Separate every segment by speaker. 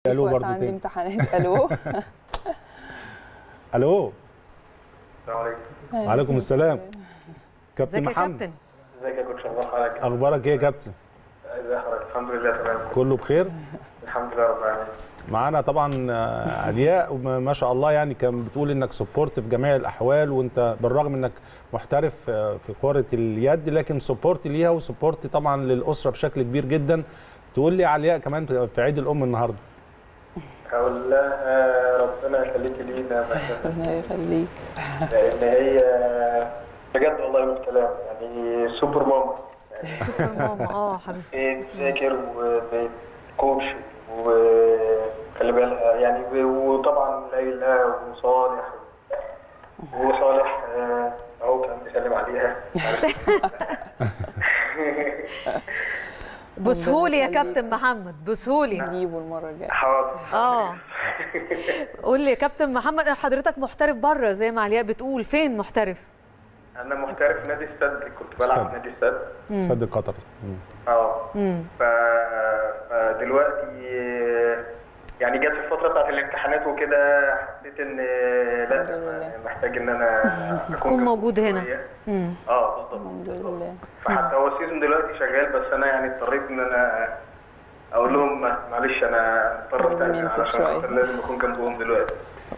Speaker 1: الو
Speaker 2: وقت
Speaker 1: برضه
Speaker 2: عندي
Speaker 1: تاني
Speaker 2: امتحانات الو
Speaker 1: الو
Speaker 3: السلام عليكم
Speaker 1: وعليكم السلام كابتن
Speaker 4: ازيك يا
Speaker 1: محمد
Speaker 4: كابتن
Speaker 3: ازيك يا كوتش الله حضرتك
Speaker 1: اخبارك ايه يا كابتن
Speaker 3: ازي حضرتك الحمد لله تمام
Speaker 1: كله بخير
Speaker 3: الحمد لله رب العالمين
Speaker 1: معانا طبعا آه، علياء وما ما شاء الله يعني كان بتقول انك سبورت في جميع الاحوال وانت بالرغم انك محترف آه، في كره اليد لكن سبورت ليها وسبورت طبعا للاسره بشكل كبير جدا تقول لي علياء كمان في عيد الام النهارده
Speaker 3: هقول لها ربنا يخليك لينا مثلا
Speaker 2: ربنا يخليك
Speaker 3: لان هي بجد والله من الكلام يعني سوبر ماما يعني
Speaker 4: سوبر ماما اه حبيبتي
Speaker 3: بتذاكر وبتكوتش وخلي بالها يعني وطبعا ليلى وصالح وصالح آه، اهو كان بيسلم عليها
Speaker 4: بسهولي يا
Speaker 2: يخليك.
Speaker 4: كابتن محمد بسهولي
Speaker 2: نجيبه المره الجايه
Speaker 3: حاضر
Speaker 4: اه قول لي يا كابتن محمد حضرتك محترف بره زي ما علياء بتقول فين محترف
Speaker 3: انا محترف في نادي السد كنت بلعب
Speaker 1: السد.
Speaker 3: في نادي السد
Speaker 1: سد قطر مم.
Speaker 3: اه
Speaker 4: امم
Speaker 3: ف... فدلوقتي يعني جت في الفتره بتاعت الامتحانات وكده حسيت ان لا
Speaker 2: الحمد لله.
Speaker 3: محتاج ان انا اكون
Speaker 4: تكون
Speaker 3: جنب
Speaker 4: موجود هنا.
Speaker 3: شوية.
Speaker 4: امم
Speaker 3: اه بالظبط
Speaker 2: الحمد لله
Speaker 3: فحتى هو السيزون دلوقتي شغال بس انا يعني اضطريت ان انا اقول لهم معلش انا مضطر
Speaker 2: لازم
Speaker 3: أستأذن
Speaker 2: ينزل
Speaker 3: عشان
Speaker 2: شوية.
Speaker 3: خاطر لازم اكون جنبهم دلوقتي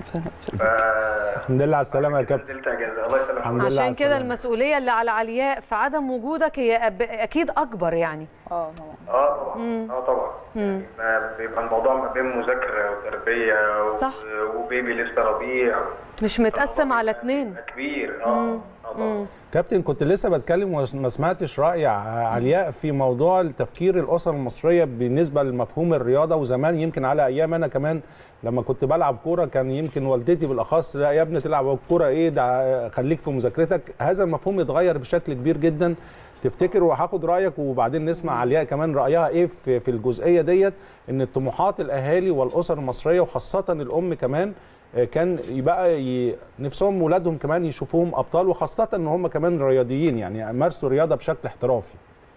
Speaker 3: ف
Speaker 1: الحمد لله على السلامه يا كابتن
Speaker 3: نزلت اجازه الله يسلمك
Speaker 1: الحمد لله على
Speaker 4: عشان كده
Speaker 1: السلامة.
Speaker 4: المسؤوليه اللي على علياء في عدم وجودك هي أب- اكيد اكبر يعني
Speaker 2: اه طبعا
Speaker 3: اه طبعا اه طبعا يعني ما بيبقى الموضوع ما بين مذاكره وتربيه و...
Speaker 4: صح.
Speaker 3: وبيبي لسه رضيع
Speaker 4: مش متقسم على اتنين
Speaker 3: كبير اه اه طبعا
Speaker 1: كابتن كنت لسه بتكلم وما سمعتش راي ع- علياء في موضوع التفكير الاسر المصريه بالنسبه لمفهوم الرياضه وزمان يمكن على ايام انا كمان لما كنت بلعب كوره كان يمكن والدتي بالاخص لا يا ابني تلعب كوره ايه ده خليك في مذاكرتك هذا المفهوم اتغير بشكل كبير جدا تفتكر وهاخد رايك وبعدين نسمع علياء كمان رايها ايه في في الجزئيه ديت ان طموحات الاهالي والاسر المصريه وخاصه الام كمان آه، كان يبقى ي... نفسهم ولادهم كمان يشوفوهم ابطال وخاصه ان هم كمان رياضيين يعني مارسوا رياضه بشكل احترافي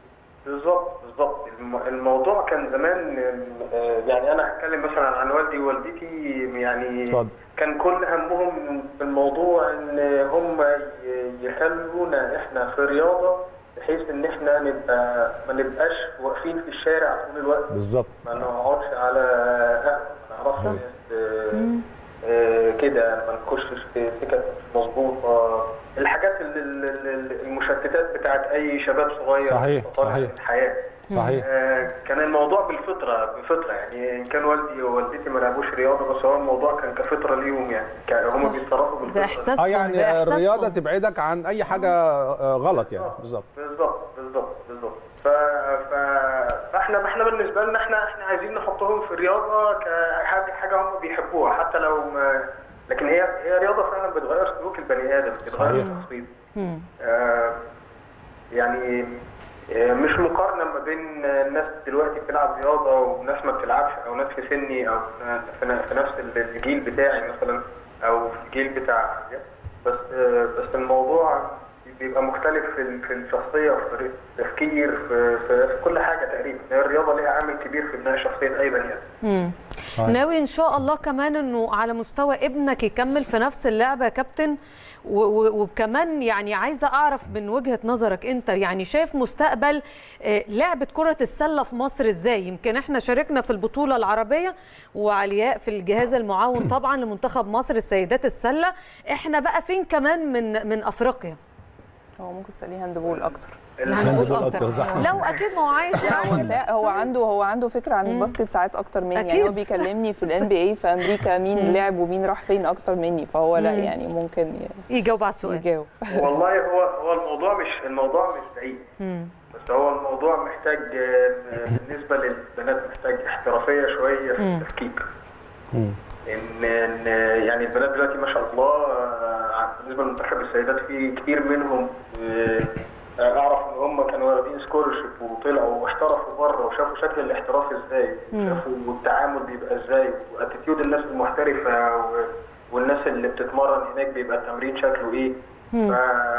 Speaker 3: بالظبط بالظبط الم- الموضوع كان زمان آه، يعني انا هتكلم مثلا عن والدي ووالدتي يعني
Speaker 1: اتفضل.
Speaker 3: كان كل همهم في الموضوع ان هم ي- يخلونا احنا في رياضه بحيث ان احنا نبقى ما نبقاش واقفين في الشارع طول الوقت
Speaker 1: بالظبط
Speaker 3: ما نقعدش على قهوه ما نعرفش
Speaker 4: صح.
Speaker 3: آه، آه، كده ما نخشش في سكك مش مظبوطه الحاجات ال- ال- ال- المشتتات بتاعت اي شباب صغير
Speaker 1: صحيح،
Speaker 3: طالع
Speaker 1: صحيح.
Speaker 3: في الحياه
Speaker 1: صحيح
Speaker 3: آه، كان الموضوع بالفطره بفطره يعني ان كان والدي ووالدتي ما لعبوش رياضه بس هو الموضوع كان كفطره ليهم يعني كان
Speaker 4: صح.
Speaker 3: هم بيتصرفوا بالفطره
Speaker 4: باحساسهم
Speaker 1: اه يعني
Speaker 4: بإحساسهم.
Speaker 1: الرياضه تبعدك عن اي حاجه آه، غلط يعني بالظبط
Speaker 3: بالظبط بالظبط بالظبط ف... ف... فاحنا احنا بالنسبه لنا احنا احنا عايزين نحطهم في رياضه كحاجه حاجه هم بيحبوها حتى لو ما لكن هي هي رياضه فعلا بتغير سلوك البني ادم بتغير
Speaker 1: صحيح.
Speaker 3: شخصيته
Speaker 4: مم.
Speaker 3: آه، يعني آه، مش مقارنه ما بين الناس دلوقتي بتلعب رياضه وناس ما بتلعبش او ناس في سني او في في نفس الجيل بتاعي مثلا او في الجيل بتاع بس آه، بس الموضوع بيبقى مختلف في ال- في الشخصيه في طريقه التفكير في, في, في كل حاجه تقريبا هي الرياضه ليها عامل كبير في بناء شخصيه اي بني ادم
Speaker 4: مم.
Speaker 1: صحيح.
Speaker 4: ناوي ان شاء الله كمان انه على مستوى ابنك يكمل في نفس اللعبه يا كابتن و- و- وكمان يعني عايزه اعرف من وجهه نظرك انت يعني شايف مستقبل آه، لعبه كره السله في مصر ازاي يمكن احنا شاركنا في البطوله العربيه وعلياء في الجهاز المعاون طبعا لمنتخب مصر السيدات السله احنا بقى فين كمان من من افريقيا
Speaker 2: هو ممكن تساليه هاندبول اكتر
Speaker 1: هاندبول أكتر، صح.
Speaker 4: لو اكيد ما هو عايش
Speaker 2: هو
Speaker 4: يعني
Speaker 2: لا هو عنده هو عنده فكره عن الباسكت ساعات اكتر مني يعني هو
Speaker 4: أكيد.
Speaker 2: بيكلمني في الان بي اي في امريكا مين لعب ومين راح فين اكتر مني فهو لا
Speaker 4: مم.
Speaker 2: يعني ممكن ي-
Speaker 4: يجاوب على السؤال
Speaker 2: يجاوب
Speaker 3: والله هو هو الموضوع مش الموضوع مش بعيد
Speaker 4: مم.
Speaker 3: بس هو الموضوع محتاج آه، بالنسبه للبنات محتاج احترافيه شويه في
Speaker 4: مم.
Speaker 3: التفكيك
Speaker 1: مم.
Speaker 3: ان ان يعني البنات دلوقتي ما شاء الله آه، بالنسبه لمنتخب السيدات في كتير منهم آه، اعرف ان هم كانوا واخدين سكولرشيب وطلعوا واحترفوا بره وشافوا شكل الاحتراف ازاي شافوا التعامل بيبقى ازاي واتيتيود الناس المحترفه و- والناس اللي بتتمرن هناك بيبقى التمرين شكله ايه ف...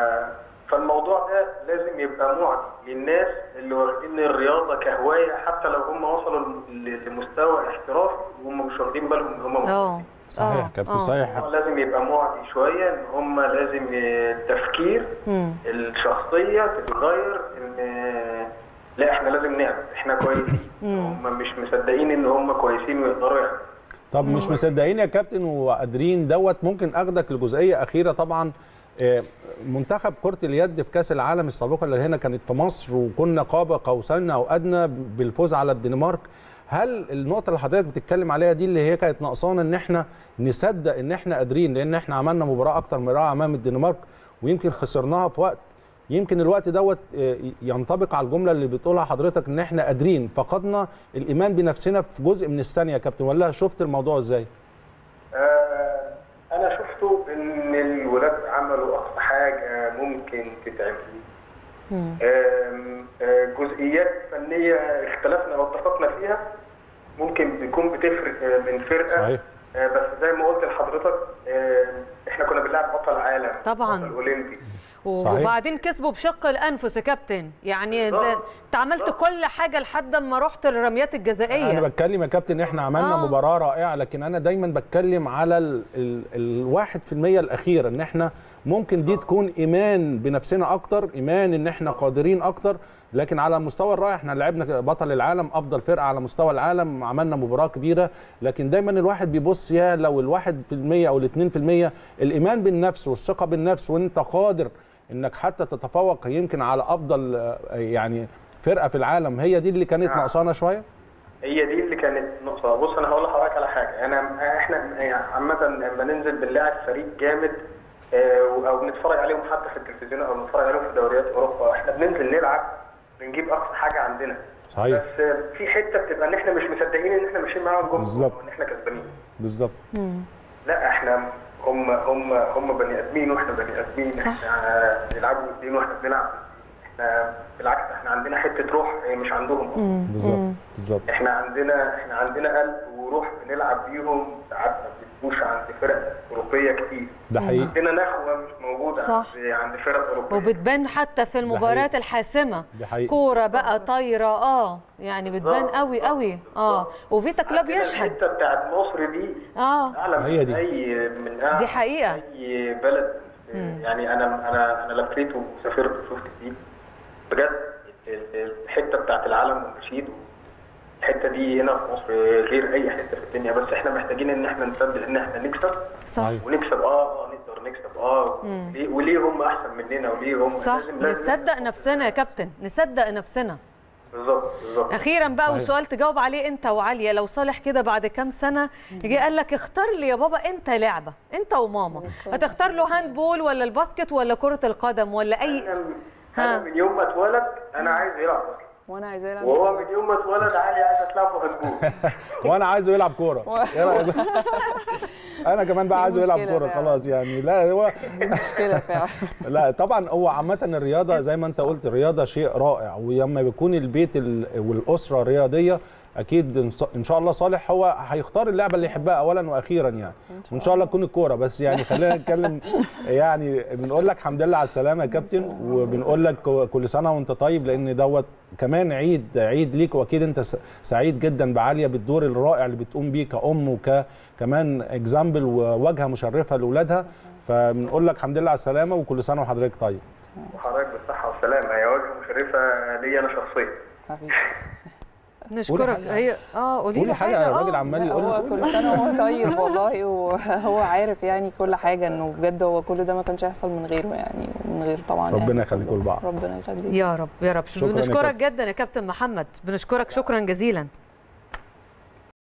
Speaker 3: فالموضوع ده لازم يبقى معد للناس اللي واخدين الرياضه كهوايه حتى لو هم وصلوا ل- لمستوى احترافي وهم مش واخدين بالهم ان هم
Speaker 4: اه
Speaker 1: صحيح
Speaker 4: آه،
Speaker 1: كابتن
Speaker 4: آه.
Speaker 1: صحيح
Speaker 3: هو لازم يبقى معدي شويه ان هم لازم التفكير
Speaker 4: مم.
Speaker 3: الشخصيه تتغير ان لا احنا لازم نعمل احنا كويسين هم مش مصدقين ان هم كويسين ويقدروا يعملوا
Speaker 1: طب مش مصدقين يا كابتن وقادرين دوت ممكن اخدك لجزئيه اخيره طبعا آه، منتخب كرة اليد في كأس العالم السابقة اللي هنا كانت في مصر وكنا قاب قوسين أو أدنى بالفوز على الدنمارك هل النقطة اللي حضرتك بتتكلم عليها دي اللي هي كانت ناقصانا إن إحنا نصدق إن إحنا قادرين لأن إحنا عملنا مباراة أكتر من رائعة أمام الدنمارك ويمكن خسرناها في وقت يمكن الوقت دوت آه، ينطبق على الجملة اللي بتقولها حضرتك إن إحنا قادرين فقدنا الإيمان بنفسنا في جزء من الثانية يا كابتن ولا شفت الموضوع إزاي؟
Speaker 3: آه، انا شفته ان الولاد عملوا اقصى حاجه ممكن تتعمل
Speaker 4: مم.
Speaker 3: آم، آه، جزئيات فنيه اختلفنا او اتفقنا فيها ممكن بيكون بتفرق آه، من فرقه
Speaker 1: صحيح.
Speaker 3: آه، بس زي ما قلت لحضرتك آه، احنا كنا بنلعب بطل عالم
Speaker 4: طبعاً.
Speaker 3: بطل اولمبي
Speaker 1: صحيح.
Speaker 4: وبعدين كسبوا بشق الانفس يا كابتن يعني
Speaker 3: بالظبط.
Speaker 4: انت عملت كل حاجه لحد ما رحت الرميات الجزائيه
Speaker 1: انا بتكلم يا كابتن احنا عملنا
Speaker 4: آه.
Speaker 1: مباراه رائعه لكن انا دايما بتكلم على ال- ال- الواحد في المية الاخير ان احنا ممكن دي تكون ايمان بنفسنا اكتر ايمان ان احنا قادرين اكتر لكن على المستوى الرائع احنا لعبنا بطل العالم افضل فرقه على مستوى العالم عملنا مباراه كبيره لكن دايما الواحد بيبص يا لو الواحد في المية او الاتنين في المية الايمان بالنفس والثقه بالنفس وانت قادر انك حتى تتفوق يمكن على افضل آه، يعني فرقه في العالم هي دي اللي كانت
Speaker 3: نعم.
Speaker 1: ناقصانا شويه
Speaker 3: هي دي اللي كانت نقطة بص أنا هقول لحضرتك على حاجة أنا إحنا يعني عامة لما ننزل بنلاعب فريق جامد آه، أو بنتفرج عليهم حتى في التلفزيون أو بنتفرج عليهم في دوريات أوروبا إحنا بننزل نلعب بنجيب أقصى حاجة عندنا
Speaker 1: صحيح
Speaker 3: بس آه، في حتة بتبقى إن إحنا مش مصدقين إن إحنا ماشيين معاهم جول
Speaker 1: بالظبط.
Speaker 3: وإن إحنا كسبانين
Speaker 1: بالظبط
Speaker 3: لا إحنا هم هم هم بني آدمين وإحنا بني آدمين
Speaker 4: صح.
Speaker 3: إحنا بيلعبوا بالدين وإحنا بنلعب احنا بالعكس احنا عندنا حته روح آه، مش عندهم
Speaker 1: بالظبط بالظبط
Speaker 3: احنا عندنا احنا عندنا قلب وروح بنلعب بيهم ساعات ما بنبقوش عند فرق اوروبيه كتير
Speaker 1: ده حقيقي
Speaker 3: عندنا نخوه مش موجوده
Speaker 4: صح.
Speaker 3: عند عند فرق اوروبيه
Speaker 4: وبتبان حتى في المباريات الحاسمه
Speaker 1: دي حقيقي.
Speaker 4: كوره بقى طايره اه يعني بتبان
Speaker 3: بالظبط.
Speaker 4: قوي قوي اه وفيتا كلوب
Speaker 3: عندنا
Speaker 4: يشهد
Speaker 3: الحته بتاعت مصر دي
Speaker 4: اه
Speaker 3: اعلى من
Speaker 1: هي دي.
Speaker 3: اي من أعلى
Speaker 4: دي حقيقة.
Speaker 3: اي بلد يعني انا انا انا لفيت وسافرت وشفت فيه بجد ال- الحته بتاعت العالم والنشيد الحته دي هنا في مصر غير اي حته في الدنيا بس احنا محتاجين ان احنا نصدق ان احنا نكسب
Speaker 4: صح
Speaker 1: أيوة.
Speaker 3: ونكسب اه آه، نقدر نكسب اه وليه, وليه هم احسن مننا وليه هم
Speaker 4: صح
Speaker 3: لازم لازم
Speaker 4: نصدق نفسنا يا كابتن نصدق نفسنا
Speaker 3: بالظبط بالظبط
Speaker 4: اخيرا بقى
Speaker 1: صحيح.
Speaker 4: وسؤال تجاوب عليه انت وعاليه لو صالح كده بعد كام سنه يجي قال لك اختار لي يا بابا انت لعبه انت وماما هتختار له هاند بول ولا الباسكت ولا كره القدم ولا اي
Speaker 3: انا
Speaker 4: ها.
Speaker 3: أنا من يوم ما اتولد انا عايز يلعب اصلا
Speaker 2: وانا عايزاه يلعب
Speaker 3: وهو من يوم ما اتولد علي عايز تلعبه هتجول
Speaker 1: وانا عايزه يلعب كوره إيه رأيك؟ انا كمان بقى
Speaker 2: في
Speaker 1: عايزه يلعب
Speaker 2: مشكلة
Speaker 1: كوره
Speaker 2: فعلا.
Speaker 1: خلاص يعني لا هو
Speaker 2: مشكله فعلا
Speaker 1: لا طبعا هو عامة الرياضة زي ما انت قلت الرياضة شيء رائع ولما بيكون البيت ال- والأسرة رياضية أكيد إن ص- إن شاء الله صالح هو هيختار اللعبة اللي يحبها أولا وأخيرا يعني وإن شاء الله تكون الكورة بس يعني خلينا نتكلم يعني بنقول لك الحمد لله على السلامة يا كابتن وبنقول لك كل سنة وأنت طيب لأن دوت كمان عيد عيد ليك وأكيد أنت س- سعيد جدا بعالية بالدور الرائع اللي بتقوم بيه كأم وكمان اكزامبل وواجهة مشرفة لأولادها فبنقول لك الحمد لله على السلامة وكل سنة وحضرتك طيب
Speaker 3: وحضرتك بالصحه والسلامه هي وجهه مشرفه ليا انا شخصيا
Speaker 2: حبيبي
Speaker 4: نشكرك هي اه قولي
Speaker 1: قولي
Speaker 4: له
Speaker 1: حاجه
Speaker 4: آه.
Speaker 1: الراجل عمال
Speaker 2: لا،
Speaker 1: يقول
Speaker 2: هو
Speaker 1: لك
Speaker 2: كل سنه وهو طيب والله وهو عارف يعني كل حاجه انه بجد هو كل ده ما كانش هيحصل من غيره يعني ومن غير طبعا
Speaker 1: ربنا
Speaker 2: يعني
Speaker 1: يخليكم
Speaker 2: كله.
Speaker 1: لبعض.
Speaker 2: ربنا يخليك
Speaker 4: يا رب يا رب
Speaker 1: شكراً يا
Speaker 4: بنشكرك
Speaker 1: كابتن.
Speaker 4: جدا يا كابتن محمد بنشكرك شكرا جزيلا